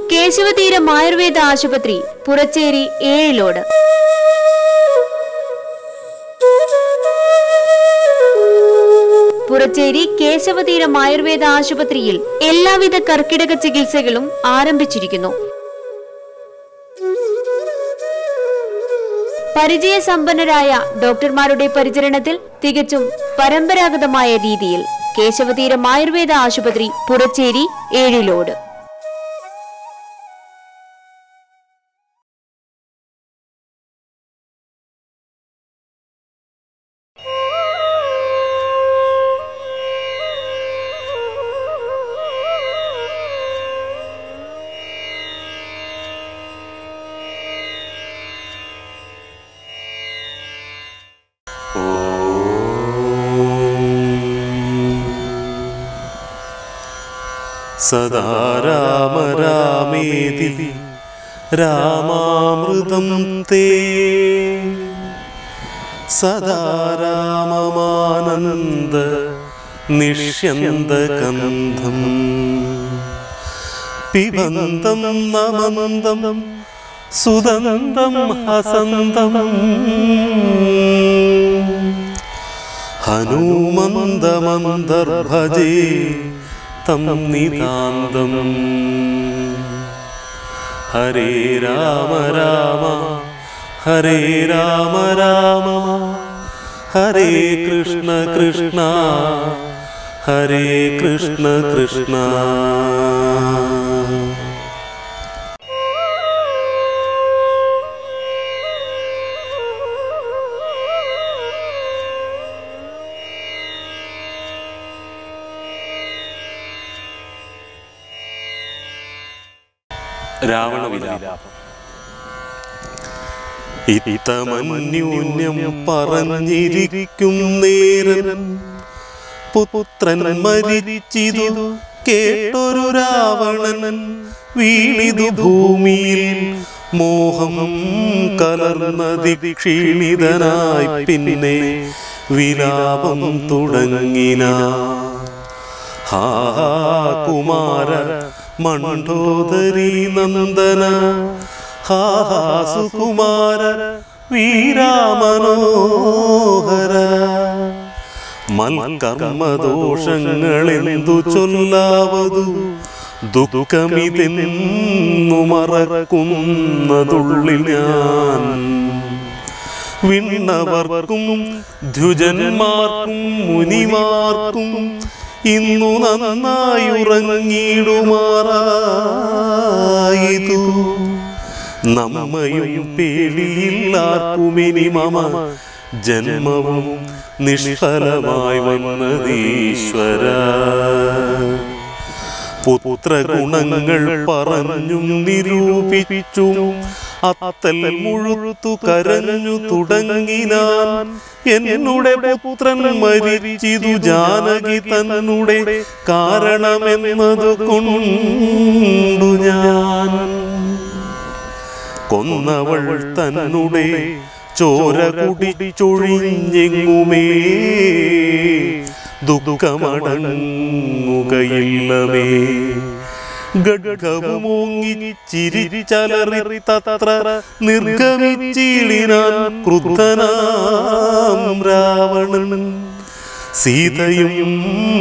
കേശവതീരം ആയുർവേദ ആശുപത്രി പുറച്ചേരി ഏഴിലോട് പുറച്ചേരി കേശവതീരം ആയുർവേദ ആശുപത്രിയിൽ എല്ലാവിധ കർക്കിടക ചികിത്സകളും ആരംഭിച്ചിരിക്കുന്നു പരിചയസമ്പന്നരായ ഡോക്ടർമാരുടെ പരിചരണത്തിൽ തികച്ചും പരമ്പരാഗതമായ രീതിയിൽ കേശവതീരം ആയുർവേദ ആശുപത്രി പുറച്ചേരി ഏഴിലോട് സദാ രാമ രാമേതി രാമാമൃതം തേ സദാ രാമമാനന്ദ നിഷ്യന്തകന്ധം പിബന്തം നമന്തം സുദന്തം ഹസന്തം ഹനുമന്ദമന്ദർഭജേ തം നിതാന്തം ഹരേ രാമ രാമ ഹരേ രാമ രാമ ഹരേ കൃഷ്ണ കൃഷ്ണ ഹരേ കൃഷ്ണ കൃഷ്ണ രാവണ വിലാപം ഇത്തമന്യൂന്യം പറഞ്ഞിരിക്കും നേരൻ പുത്രൻ മരിച്ചിതു കേട്ടൊരു രാവണൻ വീണിതു ഭൂമിയിൽ മോഹം കലർന്നതി ക്ഷീണിതനായി പിന്നെ വിലാപം തുടങ്ങിന ഹാ കുമാര മണ്ഡോദരി നന്ദന ഹാ സുകുമാര വീരാമനോഹര മൽക്കർമ്മദോഷങ്ങളെന്തു ചൊല്ലാവതു ദുഃഖമിതെന്നു മറക്കുന്നതുള്ളിൽ ഞാൻ വിണ്ണവർക്കും ദ്വിജന്മാർക്കും മുനിമാർക്കും ഇന്നു നന്നായി ഉറങ്ങിയിടുമാറായിതു നമ്മയും പേടിയില്ലാർക്കുമിനി മമ ജന്മവും നിഷ്ഫലമായി വന്നതീശ്വര പുത്രഗുണങ്ങൾ പറഞ്ഞും നിരൂപിച്ചും അത്തൽ മുഴുത്തു കരഞ്ഞു തുടങ്ങിനാൻ എന്നുടെ പുത്രൻ മരിച്ചിതു ജാനകി തന്നുടെ കാരണമെന്നത് കൊണ്ടു ഞാൻ കൊന്നവൾ തന്നുടെ ചോര കുടിച്ചൊഴിഞ്ഞെങ്ങുമേ ദുഃഖമടങ്ങുകയില്ലമേ ഗഡ്ഗവുമൂങ്ങി ചിരിച്ചലറി തത്ര നിർഗമിച്ചിളിനാൻ ക്രുദ്ധനാം രാവണൻ സീതയും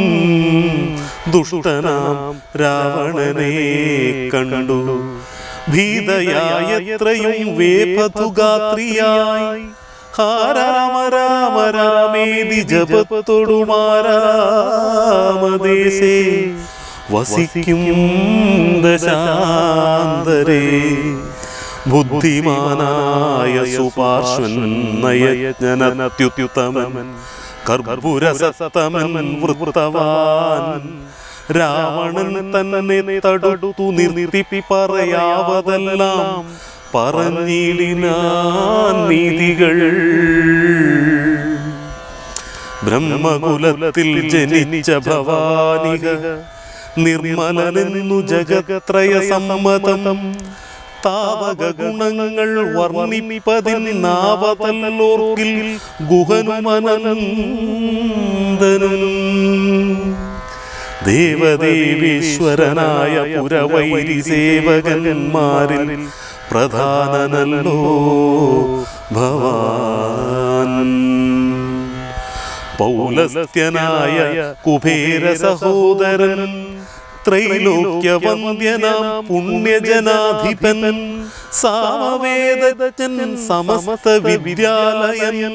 ദുഷ്ടനാം രാവണനെ കണ്ടു ഭീതയായ എത്രയും വേപതുഗാത്രിയായി ഹാ രാമ രാമ രാമേതി ജപത്തൊടുമാരാമദേശേ വസിക്കും ദശാന്തരേ ബുദ്ധിമാനായ സുപാർശ്വൻ നയജ്ഞനത്യുത്തമൻ കർപ്പുരസത്തമൻ വൃത്തവാൻ രാവണൻ തന്നെ തടുത്തു നിർത്തി പറയാവതെല്ലാം പറഞ്ഞിടിനാൻ നീതികൾ ബ്രഹ്മകുലത്തിൽ ജനിച്ച ഭവാനിക നിർമ്മലനെന്നു ജഗത്രയ സമ്മതം താവക ഗുണങ്ങൾ വർണ്ണിപ്പതിനാവതല്ലോർക്കിൽ ഗുഹനുമനന്ദനും ദേവദേവീശ്വരനായ പുരവൈരി സേവകന്മാരിൽ പ്രധാനനല്ലോ ഭവാൻ പൗലസ്ത്യനായ കുബേര സഹോദരൻ ത്രൈലോക്യവന്ദ്യനാം പുണ്യജനാധിപൻ സാമവേദജ്ഞൻ സമസ്ത വിദ്യാലയൻ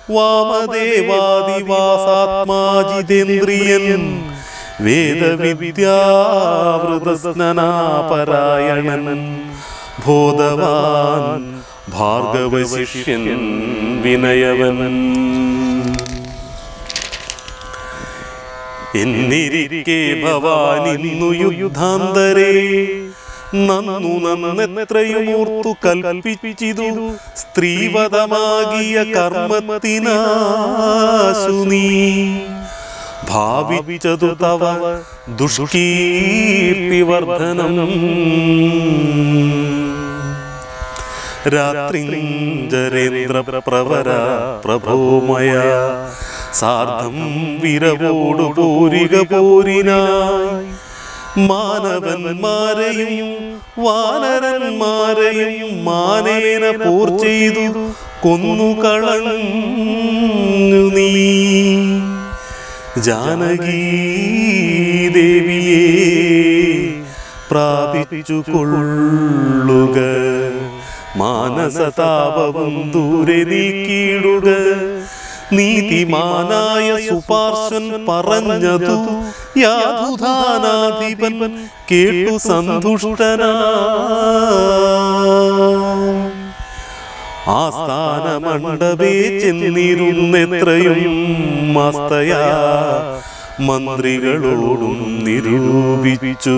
വാമദേവാദിവാസാത്മാജിതേന്ദ്രിയൻ വേദവിദ്യാവൃതസ്നനാപരായണൻ ബോധവാൻ ഭാർഗവശിഷ്യൻ വിനയവൻ എന്നിരിക്കെ ഭവാനിന്നു യുദ്ധാന്തരേ നന്നു നന്നെത്രയുമൂർത്തു കൽപ്പിച്ചിതു സ്ത്രീവതമാകിയ കർമ്മത്തിനാശു നീ ഭാവിച്ചതു തവ ദുഷ്കീർത്തിവർദ്ധനം രാത്രിഞ്ചരേന്ദ്ര പ്രവര പ്രഭോമയ സാർദ്ധം വിരവോടു പോരിക പോരിനായി മാനവന്മാരെയും വാനരന്മാരെയും മാനേന പോർ ചെയ്തു കൊന്നു കളഞ്ഞു നീ ജാനകീ ദേവിയെ പ്രാപിച്ചു കൊള്ളുക മാനസതാപവും ദൂരെ നീക്കിയിടുക നീതിമാനായ സുപാർശ്വൻ പറഞ്ഞതു യാതുധാനാധിപൻ കേട്ടു സന്തുഷ്ടനാ ആസ്ഥാന മണ്ഡപേ ചെന്നിരുന്നെത്രയും മസ്തയാ മന്ത്രികളോടും നിരൂപിച്ചു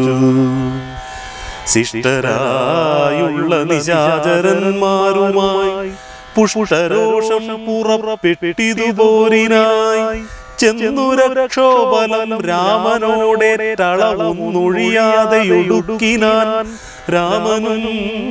ശിഷ്ടരായുള്ള നിശാചരന്മാരുമായി പുഷ്പരോഷം പുറപ്പെട്ടിതു പോരിനായി ചെന്നു രക്ഷോബലം രാമനോടെ ടളവൊന്നൊഴിയാതെ ഒടുക്കിനാൻ രാമനും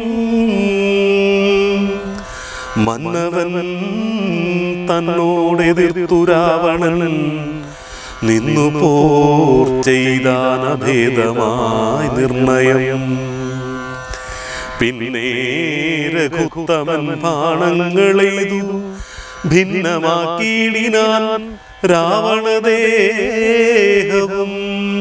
മന്നവൻ തന്നോടെതിർത്തു രാവണൻ നിന്നു പോർ ചെയ്താനഭേദമായി നിർണയം പിന്നെ രഘുത്തമൻ ബാണങ്ങളെയ്തു ഭിന്നമാക്കിയിടിനാൻ രാവണദേഹവും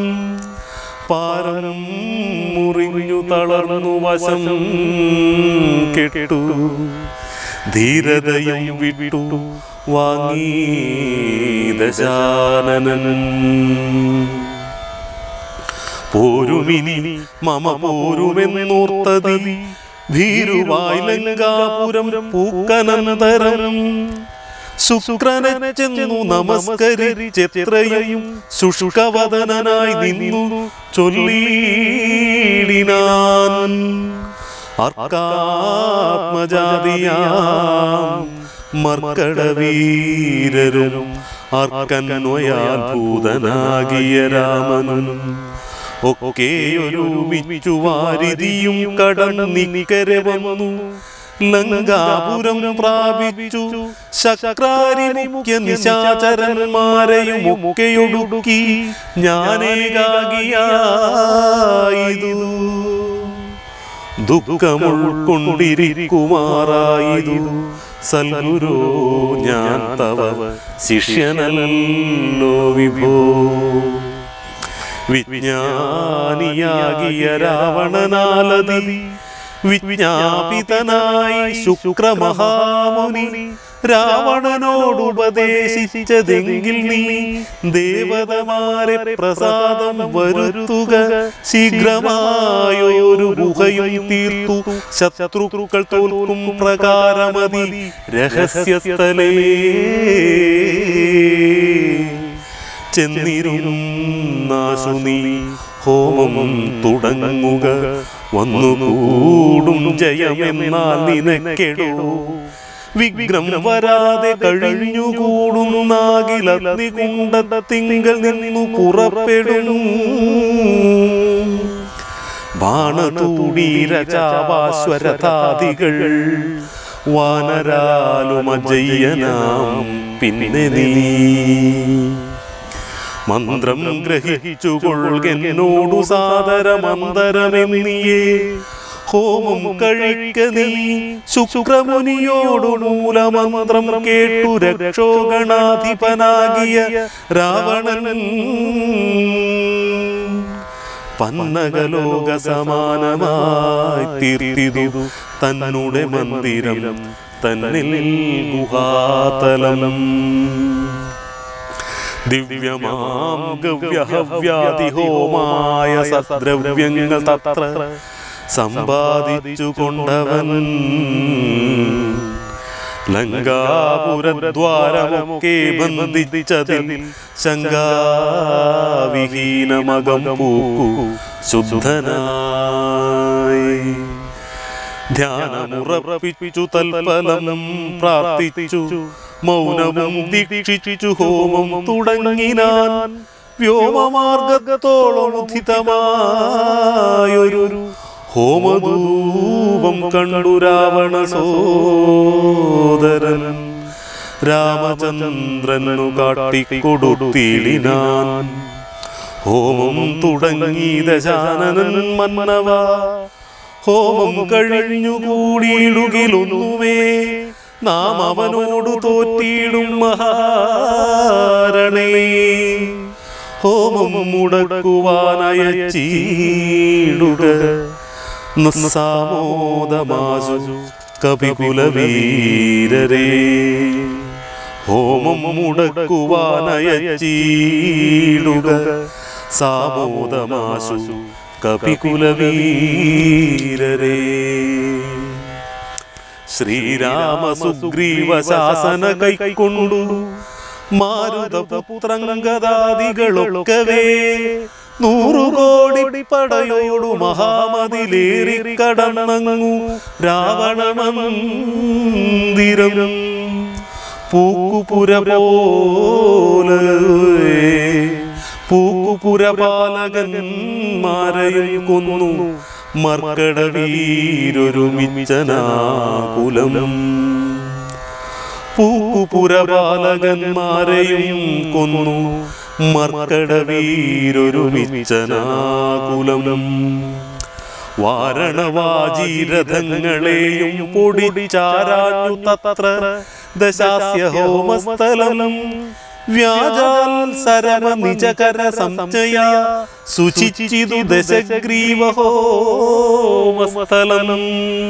പാരം മുറിഞ്ഞു തളർന്നു വശം കെട്ടു ധീരതയും വിട്ടു വാങ്ങി ദശാനനൻ പോരുമിനി മമ പോരുമെന്നോർത്തതി ഭീരുവായി ലങ്കാപുരം പൂക്കനന്തരം ശുക്രനെ ചെന്നു നമസ്കരിച്ചെത്രയും ശുഷ്കവദനായി നിന്നു ചൊല്ലിയിടിനാൻ അർക്കാത്മജാതിയാം മർക്കടവീരരും അർക്കന്വയാൽ ഭൂതനാകിയ രാമനും ഒക്കെയൊരുമിച്ചു വാരിതിയും കടന്നിക്കരെ വന്നു ലങ്കാപുരം പ്രാപിച്ചു ശക്രാരി മുഖ്യ നിശാചരന്മാരെയും ഒക്കെയൊടുക്കി ഞാനേകാകിയായിതു ദുഃഖമുൾക്കൊണ്ടിരിക്കുമാറായിതു സൽഗുരു ഞാൻ തവ ശിഷ്യനല്ലോ വിഭോ വിജ്ഞാനിയാകിയ രാവണനാലതി വിജ്ഞാപിതനായി ശുക്രമഹാമുനി രാവണനോടുപദേശിച്ചതെങ്കിൽ നീ ദേവതമാരെ പ്രസാദം വരുത്തുക ശീഘ്രമായൊരു ഗുഹയും തീർത്തു ശത്രുക്കൾ തോൽക്കും പ്രകാരമതി രഹസ്യസ്ഥലേ ചെന്നിരുന്നാശു നീ ഹോമം തുടങ്ങുക വന്നുകൂടും ജയമെന്നാൽ നിനക്കെടോ വിഘ്നം വരാതെ കഴിഞ്ഞുകൂടുന്നാകിലഗ്നികുണ്ടത്തിങ്കൽ നിന്നു പുറപ്പെടും ബാണതൂടീരചാവാശ്വരതാദികൾ വാനരാലുമജയ്യനാം പിന്നെ നീ മന്ത്രം ഗ്രഹിച്ചു കൊള്ളുകെന്നോടു സാദരമന്തരമെന്നിയേ ഹോമം കഴിക്ക നീ ശുക്രമുനിയോടു മൂലമന്ത്രം കേട്ടു രക്ഷോഗണാധിപനാകിയ രാവണൻ പന്നകലോക സമാനമായി തീർത്തിതു തന്നുടെ മന്ദിരം തന്നിൽ ഗുഹാതലം ദിവ്യമാം ഗവ്യഹവ്യാതിഹോമായ സദ്രവ്യങ്ങൾ തത്ര സമ്പാദിച്ചു കൊണ്ടവൻ ലങ്കാപുരദ്വാരമൊക്കെ ബന്ധിച്ചതിൽ ശങ്കാവിഹീനമകം പൂക്കു ശുദ്ധനായി ധ്യാനമുറപ്പിച്ചു തൽഫലം പ്രാർത്ഥിച്ചു മൗനവും ദീക്ഷിച്ചു ഹോമം തുടങ്ങിനാൻ വ്യോമമാർഗത്തോളം ഉദ്ധിതമായൊരു ഹോമധൂപം കണ്ടു രാവണ സോദരൻ രാമചന്ദ്രനു കാട്ടിക്കൊടുത്തിളിനാൻ ഹോമം തുടങ്ങി ദശാനനൻ മന്നവ ഹോമം കഴിഞ്ഞു കൂടിയിടുകിലൊന്നുമേ നാം അവനോടു തോറ്റിയിടും മഹാരണേ ഹോമം മുടക്കുവാനയച്ചീടുക നിസ്സാമോദമാസു കപികുലവീരരേ ഹോമം മുടക്കുവാനയച്ചീടുക സാമോദമാസു കപികുലവീരരേ ശ്രീരാമ സുഗ്രീവ ശാസന കൈക്കൊണ്ടു മാരുതപുത്രങ്കദാദികളൊക്കവേ നൂറുകോടി പടയോടു മഹാമതിലേറി കടന്നങ്ങു രാവണമന്ദിരം പൂക്കുപുര പോലെ പൂക്കുപുരപാലകന്മാരെയും കൊന്നു മർക്കട വീരൊരുമിച്ചനാകുലം പൂക്കുപുരപാലകന്മാരെയും കൊന്നു മർക്കട വീരൊരുമിച്ചനാകുലം വാരണവാജീരഥങ്ങളെയും പൊടിച്ചാരാഞ്ഞു തത്ര ദശാസ്യ ഹോമസ്ഥലം വ്യാജാൽ സരമ നിജകര സംജയ ശുചിച്ചിതു ദശഗ്രീവ ഹോമസ്ഥലം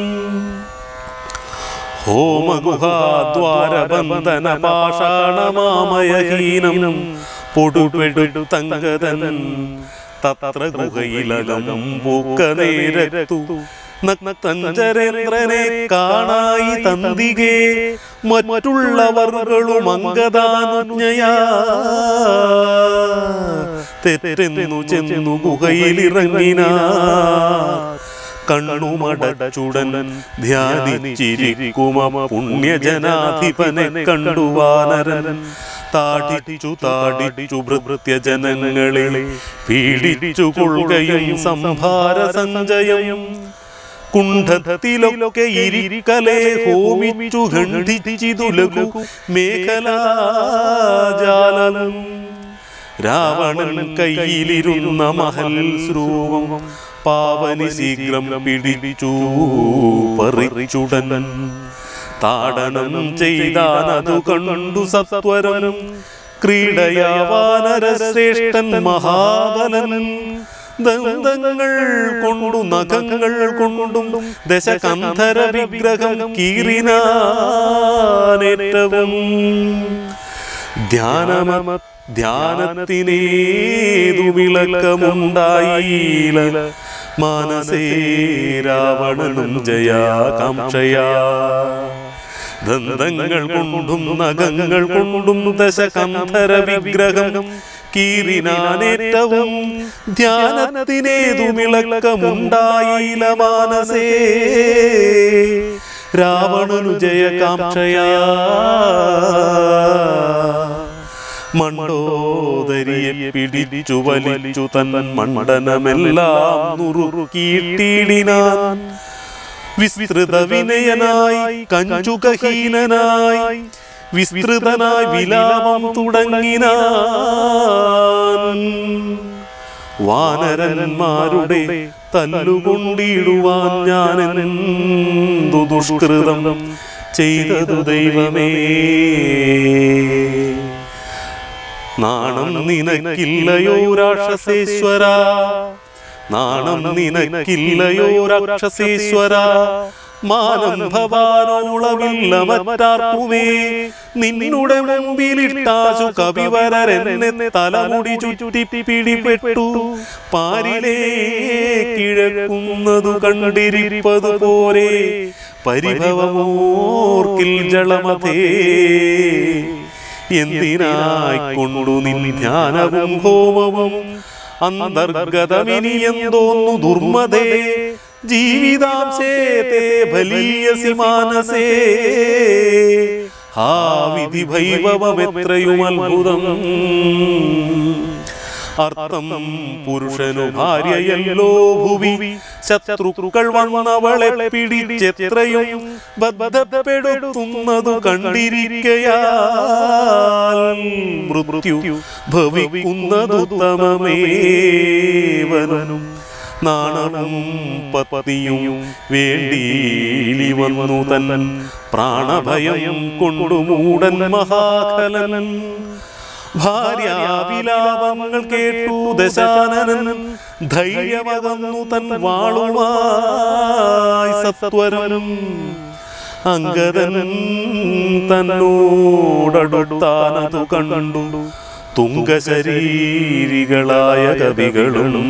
ഹോമഗുഹാദ്വാരബന്ധന പാഷാണമാമയഹീനം പൊടുപെടു തങ്കതൻ തത്ര ഗുഹയിലകം പൂക്ക നേരത്തു നക്തഞ്ചരേന്ദ്രനെ കാണായി തന്തികെ മറ്റുള്ളവർകളും അങ്കദാനുജ്ഞയാ തെറ്റെന്നു ചെന്നു ഗുഹയിലിറങ്ങിനാ കണ്ണുമടച്ചുടൻ ധ്യാനിച്ചിരിക്കുമ പുണ്യജനാധിപനെ കണ്ടു വാനരൻ താടിച്ചു താടിച്ചു ഭൃത്യജനങ്ങളെ പീഡിച്ചു കൊള്ളുകയും സംഭാര സഞ്ചയം കുണ്ഠത്തിലൊക്കെ ഇരിക്കലെ ഹോമിച്ചു ഖണ്ഡിച്ചിതു ലഘു മേഖലാജാലം രാവണൻ കയ്യിലിരുന്ന മഹൽ സ്രൂപം പാവനി ശീഘ്രം പിടിച്ചു പറിച്ചുടൻ താടനം ചെയ്താനതു കണ്ടു സത്വരം ക്രീഡയാവാനരശ്രേഷ്ഠൻ മഹാബലൻ ദന്തങ്ങൾ കൊണ്ടു നഖങ്ങൾ കൊണ്ടും ദശകന്ധര വിഗ്രഹം കീറിനേറ്റവും ധ്യാനമ ധ്യാനത്തിനേതു വിളക്കമുണ്ടായില്ല മാനസേ രാവണനും ജയാകാംക്ഷയാ ദന്തങ്ങൾ കൊണ്ടും നഖങ്ങൾ കൊണ്ടും ദശകന്ധര വിഗ്രഹം കീറിനാനേറ്റവും ധ്യാനത്തിനേതു വിളക്കമുണ്ടായില്ല മാനസേ രാവണനു ജയകാംക്ഷയാ മണ്ടോദരിയെ പിടിച്ചു വലിച്ചു തൻ മണ്ഡനമെല്ലാം നുറുക്കിയിട്ടിടിനാൻ വിസ്തൃത വിനയനായി കഞ്ചുകഹീനനായി വിസ്തൃതനായി വിലാപം തുടങ്ങിനാൻ ഞാൻ വാനരന്മാരുടെ തല്ലുകൊണ്ടിടുവാൻ ഞാൻ എന്തു ദുഷ്കൃതം ചെയ്തതു ദൈവമേ നാണം നിനക്കില്ലയോ രാക്ഷസേശ്വര നാണം നിനക്കില്ലയോ രാക്ഷസേശ്വര മാനം ഭവാനോളമില്ല മറ്റാർക്കുമേ നിന്നുടെ മുമ്പിലിട്ടാശു കവിവരരെന്നെ തലമുടി ചുറ്റി പിടിപെട്ടു പാരിലേ കിഴക്കുന്നതു കണ്ടിരിപ്പതു പോരെ പരിഭവമോർക്കിൽ ജളമതേ എന്തിനായി കൊണ്ടു നിൻ ധ്യാനവും ഹോമവും അന്തർഗതമിനി എന്തോന്നു ദുർമതേ ജീവിതാംശേ തേ ബലീയസി മാനസേ ആ വിധി ഭൈവമെത്രയും അത്ഭുതം അർത്ഥം പുരുഷനു ഭാര്യയല്ലോ ഭുവി ശത്രുക്കൾ വന്നവളെ പിടിച്ചെത്രയും ബദ്ധപ്പെടുത്തുന്നതു കണ്ടിരിക്കയാൽ മൃത്യു ഭവിക്കുന്നതുത്തമമേവനും നാണവും പത്തിയും വേണ്ടി വന്നു തൻ പ്രാണഭയം കൊണ്ടു മൂടൻ മഹാഖലൻ ഭാര്യാവിലാപങ്ങൾ കേട്ടു ദശാനനൻ ധൈര്യമകന്നു തൻ വാളുമായി സത്വരനും അങ്കദൻ തന്നോടടുത്താനതു കണ്ടു തുങ്കശരീരികളായ കവികളും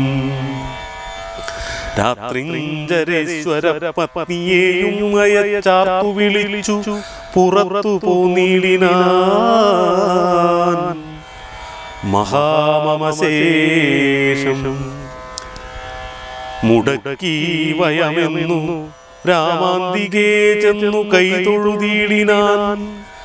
രാത്രിഞ്ചരേശ്വര പത്നിയെയും അയച്ചാർത്തു വിളിച്ചു പുറത്തു പോന്നിടിനാൻ മഹാമമശേഷം മുടക്കി വയമെന്നു രാമാന്തികേ ചെന്നു കൈതൊഴുതീടിനാൻ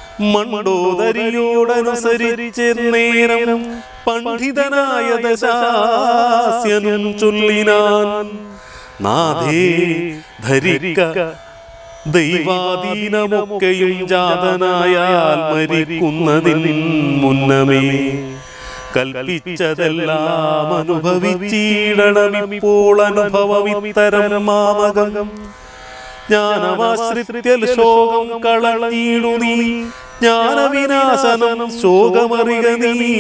മണ്ടോദരിയോടനുസരിച്ചേരം പണ്ഡിതനായ ദശാസ്യനും ചൊല്ലിനാൻ നാഥേ ധരിക്ക ദൈവാധീനമൊക്കെയും ജാതനായാൽ മരിക്കുന്നതിന് മുന്നമേ കൽപ്പിച്ചതെല്ലാം അനുഭവിച്ചിടണമിപ്പോൾ അനുഭവമിത്തരം മാമകം ജ്ഞാനമാശ്രിത്യ ശോകം കളഞ്ഞിടു നീ ജ്ഞാനവിനാശനം ശോകമറിക നീ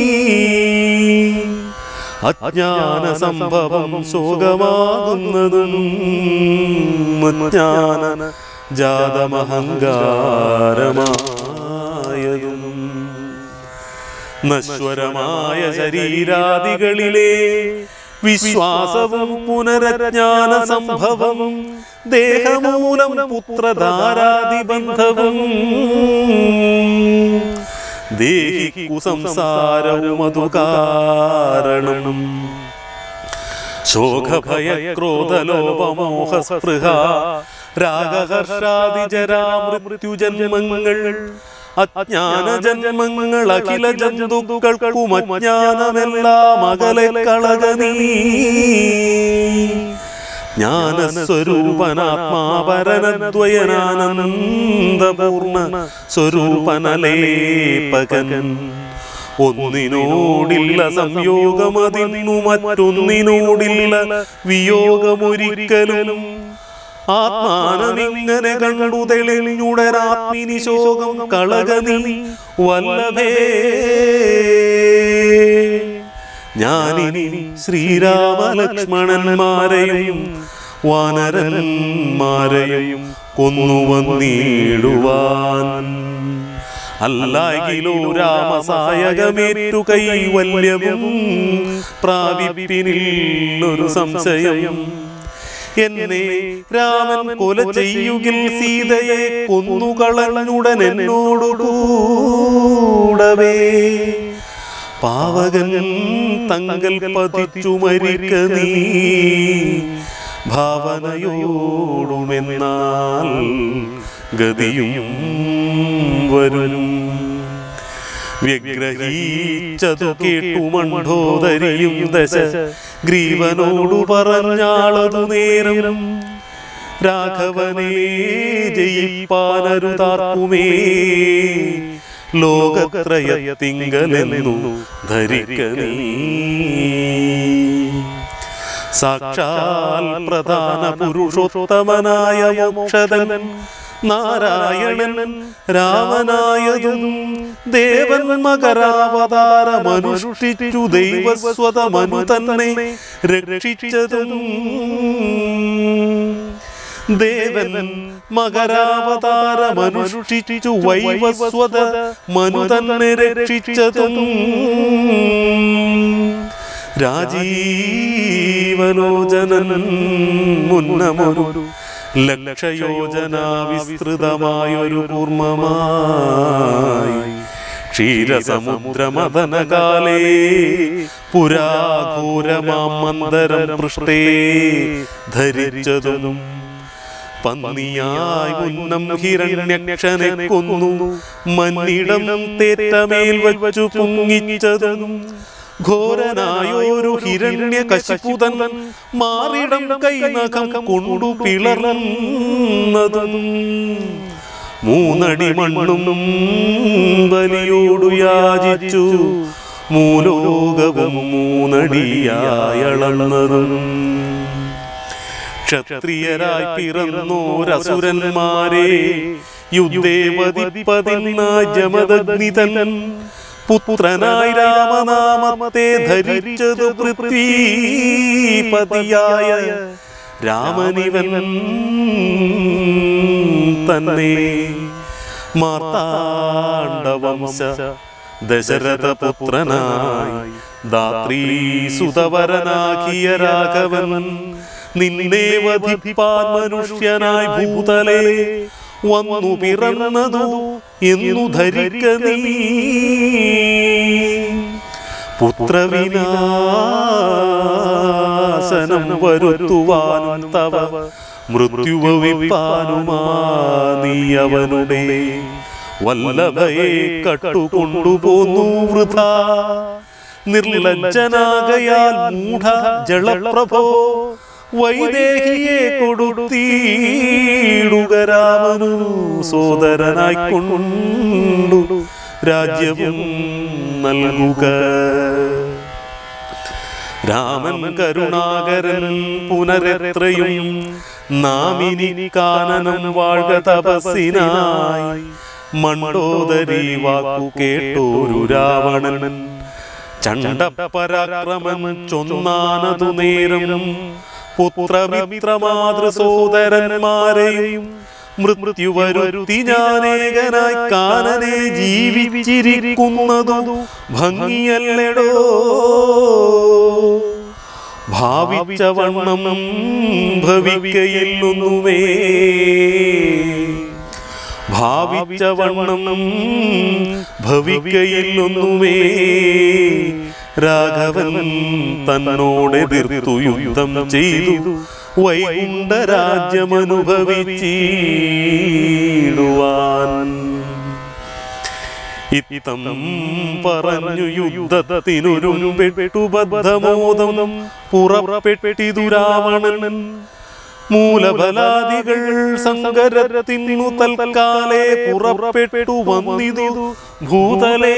അജ്ഞാന സംഭവം ശോകമാകുന്നതും അജ്ഞാന ജാതമഹങ്കാരമായതും നശ്വരമായ ശരീരാദികളിലെ വിശ്വാസവും പുനരജ്ഞാന സംഭവം ദേഹമൂലം പുത്രധാരാദിബന്ധവും ദേഹി കുസംസാരവും അതു കാരണം ശോകഭയ ക്രോധലോപമോഹ സ്പൃഹ രാഗഹർഷാദി ജരാമൃത്യുജന്മങ്ങൾ അജ്ഞാന ജന്മങ്ങൾ അഖില ജന്തുക്കൾക്കും അജ്ഞാനമെല്ലാം അകലെ കളകനീ ജ്ഞാനസ്വരൂപനാത്മാപരനദ്വയനാനന്ദപൂർണ്ണ സ്വരൂപനലേപകൻ ഒന്നിനോടില്ല സംയോഗമതിന്നു മറ്റൊന്നിനോടില്ല വിയോഗമൊരിക്കലും ആത്മാനമിങ്ങനെ കണ്ടു തെളിഞ്ഞുടരാത്മിനി ശോകം കളകനി വല്ലഭേ ഞാനിനി ശ്രീരാമലക്ഷ്മണന്മാരെയും വാനരന്മാരെയും കൊന്നുവന്നിടുവാൻ അല്ലാകിലോ രാമസായകമേറ്റു കൈവല്യവും പ്രാപിപ്പിനിൽ ഒരു സംശയം എന്നെ രാമൻ കൊല ചെയ്യുകിൽ സീതയെ കൊന്നുകളഞ്ഞുടൻ എന്നോടു കൂടവേ പാവകൻ തങ്കൽ പതിച്ചു മരിക്ക നീ ഭാവനയോടുമെന്നാൽ ഗതിയും വരും വ്യഗ്രഹീച്ചതു കേട്ടു മണ്ഡോദരിയും ദശ ഗ്രീവനോടു പറഞ്ഞാളതു നേരം രാഘവനെ ജയിപ്പാനരുതാർക്കുമേ ലോകത്രയത്തിങ്കലെന്നു ധരിക്ക നീ സാക്ഷാൽ പ്രധാന പുരുഷോത്തമനായ മോക്ഷതൻ നാരായണൻ രാമനായതും ദേവൻ മകരാവതാരമനുഷ്ഠിച്ചു ദൈവസ്വതമനു തന്നെ രക്ഷിച്ചതും ദേവൻ മകരാവതാരമനുഷ്ഠിച്ചു വൈവസ്വത മനു തന്നെ രക്ഷിച്ചതും രാജീവലോചനൻ മുന്നമൊരു ലക്ഷയോജന വിസ്തൃതമായൊരു കൂർമ്മമായി ക്ഷീരസമുദ്രമദനകാലേ പുരാഘോരമാം മന്ദരം പൃഷ്ടേ ധരിച്ചതും പന്നിയായി ഉന്നം ഹിരണ്യക്ഷനെ കൊന്നു മന്നിടം തേറ്റമേൽ വച്ചു പൊങ്ങിച്ചതും ഘോരനായൊരു ഹിരണ്യ കശിപുതൻ മാറിടം കൈനഖം കൊണ്ടു പിളർന്നതും മൂന്നടി മണ്ണും ബലിയോടു യാചിച്ചു മൂലോകവും മൂന്നടിയായളന്നതും ക്ഷത്രിയരായി പിറന്നോരസുരന്മാരെ യുദ്ധേ വധിപ്പതിനായി ജമദഗ്നിതൻ പുത്രനായി രാമനാമത്തെ ധരിച്ചതു പൃഥ്വീപതിയായ രാമനിവൻ തന്നെ മാർത്താണ്ഡവംശ ദശരഥ പുത്രനായി ധാത്രീ സുതവരനാക്കിയ രാഘവൻ നിന്നെ വധിപ്പാൻ മനുഷ്യനായി ഭൂതലേ വന്നു പിറന്നതു എന്നു ധരിക്ക നീ പുത്രവിനാശനം വരുത്തുവാനും തവ മൃത്യുവവിപ്പാനുമാ നീ അവനുടെ വല്ലഭയെ കട്ടുകൊണ്ടുപോന്നു വൃഥ നിർലജ്ജനാകയാൽ മൂഢ ജളപ്രഭോ വൈദേഹിയെ കൊടുത്തീടുക രാമനു സോദരനായി കൊണ്ടു രാജ്യവും നൽകുക രാമൻ കരുണാകരൻ പുനരെത്രയും നാമിനി കാനനം വാഴ്ക തപസ്സിനായി മണ്ടോദരി വാക്കു കേട്ടോരു രാവണൻ ചണ്ടപരാക്രമൻ ചൊന്നാനതു നേരം പുത്രമിത്രമാതൃ സോദരന്മാരെയും മൃത്യുവരുത്തി ഞാനേകനായി കാനനെ ജീവിച്ചിരിക്കുന്നതു ഭംഗിയല്ലടോ ഭാവിച്ച വണ്ണം ഭവിക്കയില്ലൊന്നുമേ ഭാവിച്ച വണ്ണം ഭവിക്കയില്ലൊന്നുമേ രാഘവൻ തന്നോട് എതിർത്തു യുദ്ധം ചെയ്തു വൈകുണ്ഠ രാജ്യമനുഭവിച്ചിടുവാൻ ഇത്തം പറഞ്ഞു യുദ്ധത്തിനൊരു പെട്ടുബദ്ധമോദം പുറപ്പെട്ടിതു രാവണൻ മൂലബലാദികൾ സങ്കരത്തിനു തൽക്കാലേ പുറപ്പെട്ടു വന്നിതു ഭൂതലേ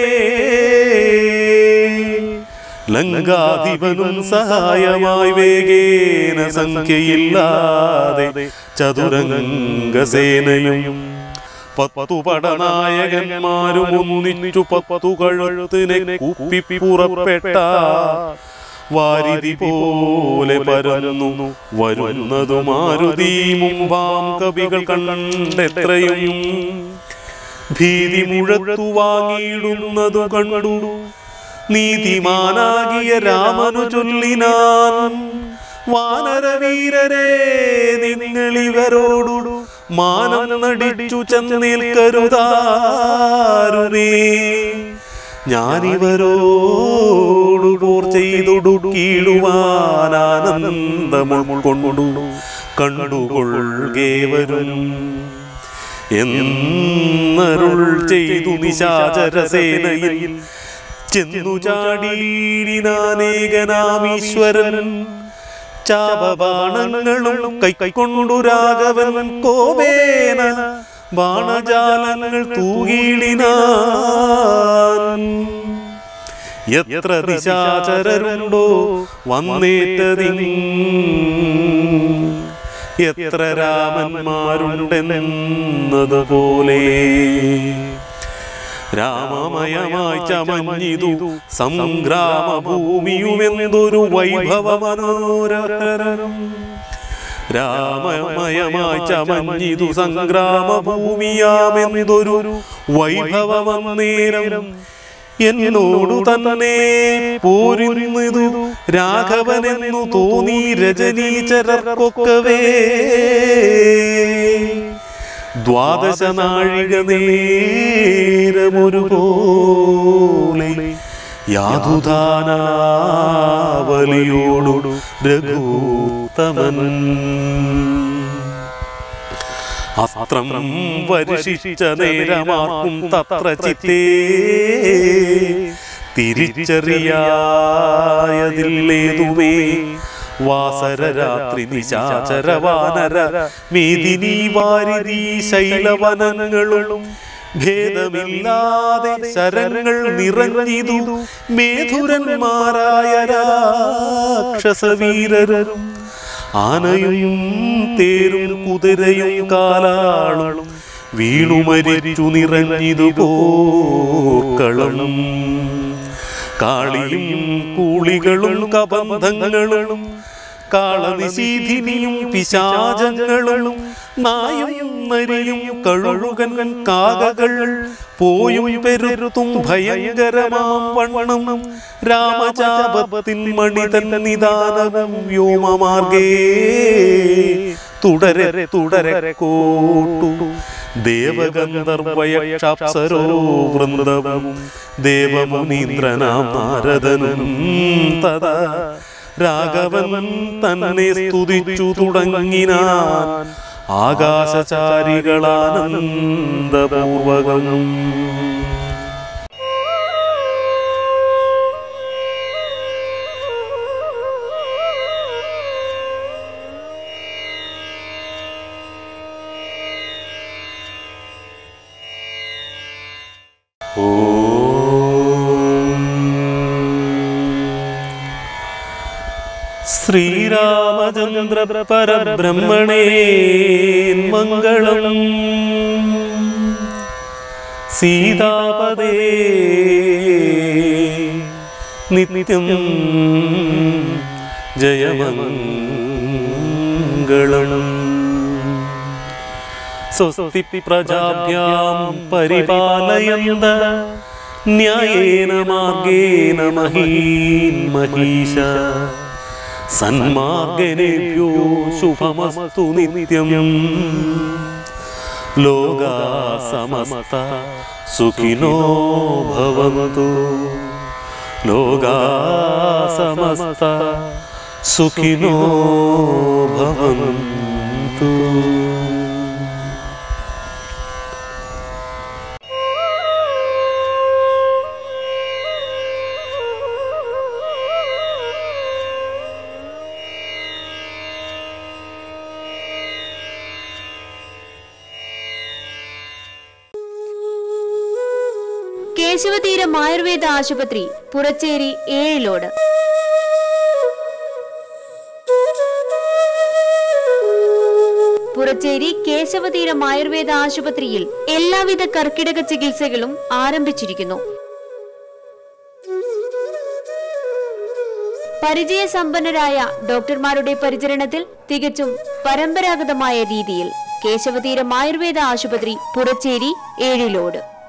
ലങ്കാധിപനും സഹായമായി വേഗേന സംഖ്യയില്ലാതെ ചതുരംഗസേനയും പത്തു പടനായകന്മാരും ഒന്നിച്ചു പത്തു കഴുത്തിനെ കുപ്പി പുറപ്പെട്ട വാരിതി പോലെ പരന്നു വരുന്നതു മാരുതി മുമ്പാം കവികൾ കണ്ടെത്രയും ഭീതി മുഴത്തു വാങ്ങിയിടുന്നതു കണ്ടു നീതിമാനാകിയ രാമനു ചൊല്ലിനാൻ വാനരവീരരെ നിങ്ങളിവരോടു മാനം നടിച്ചു ചെന്നേൽക്കരുതാരുമേ ഞാനിവരോടു പോർ ചെയ്തൊടുക്കിടുവാനാനന്ദമുൾക്കൊണ്ടു കണ്ടുകൊള്ളുകേവരും എന്നരുൾ ചെയ്തു നിശാചരസേനയിൽ ചെന്നു ചാടീടിനാനേകനാമീശ്വരൻ ചാപബാണങ്ങളും കൈക്കൊണ്ടു രാഘവൻ കോപേന ബാണജാലങ്ങൾ തൂകിയിടിനാൻ എത്ര ദിശാചരരുണ്ടോ വന്നേറ്റതി എത്ര രാമന്മാരുണ്ടെന്നതുപോലെ രാമമയമായി ചമഞ്ഞിതു സംഗ്രാമഭൂമിയുമെന്തൊരു വൈഭവ മനോരഹരം രാമമയമായി ചമഞ്ഞിതു സംഗ്രാമഭൂമിയാമെന്തൊരു വൈഭവമന്നേരം എന്നോടു തന്നെ പോരുന്നിതു രാഘവനെന്നു തോന്നി രജനീചരർക്കൊക്കവേ ദ്വാദശ നാഴിക നേരമൊരു പോലെ യാതുദാനാവലിയോടു രഘൂത്തമൻ അസ്ത്രം പരിശിച്ച നേരമാർക്കും തത്ര ചിത്തേ തിരിച്ചറിയായതില്ലേതുമേ വാസര രാത്രി നിശാചര വാനര മേദിനി വാരിതി ശൈലവനങ്ങളും ഭേദമില്ലാതെ ശരങ്ങൾ നിറഞ്ഞിതു മേധുരന്മാരായ രാക്ഷസവീരരും ആനയും തേരും കുതിരയും കാലാളും വീണുമരിച്ചു നിറഞ്ഞിതു പോർക്കളം കാളിയും കൂളികളും കബന്ധങ്ങളും കാളനിശീധിനിയും പിശാചങ്ങളും നായും നരിയും കഴുകൻ കാകകൾ പോയും പെരുത്തും ഭയങ്കരമാം വണ്ണം രാമചാപത്തിൻ മണിതൻ നിദാനവും വ്യോമമാർഗേ തുടരെ തുടരെ കോട്ടു ദേവഗന്ധർവയക്ഷാപ്സരോ വൃന്ദവും ദേവമുനീന്ദ്രനാം നാരദനും തഥാ രാഘവൻ തന്നെ സ്തുതിച്ചു തുടങ്ങിനാൻ ആകാശചാരികളാനന്ദപൂർവകം ശ്രീരാമചന്ദ്ര പരബ്രഹ്മണേ മംഗളം സീതാപദേ നിത്യം ജയമംഗളം സ്വസ്തി പ്രജാഭ്യാം പരിപാലയന്ത ന്യായേന മാർഗേണ മഹീൻ മഹീശ സന്മാർഗനേഭ്യോ ശുഭമസ്തു നിത്യം ലോകാ സമസ്ത സുഖിനോ ഭവന്തു ലോകാ സമസ്ത സുഖിനോ ഭവന്തു കേശവതീരം ആയുർവേദ ആശുപത്രി പുറച്ചേരി ഏഴിലോട് പുറച്ചേരി കേശവതീരം ആയുർവേദ ആശുപത്രിയിൽ എല്ലാവിധ കർക്കിടക ചികിത്സകളും ആരംഭിച്ചിരിക്കുന്നു പരിചയസമ്പന്നരായ ഡോക്ടർമാരുടെ പരിചരണത്തിൽ തികച്ചും പരമ്പരാഗതമായ രീതിയിൽ കേശവതീരം ആയുർവേദ ആശുപത്രി പുറച്ചേരി ഏഴിലോട്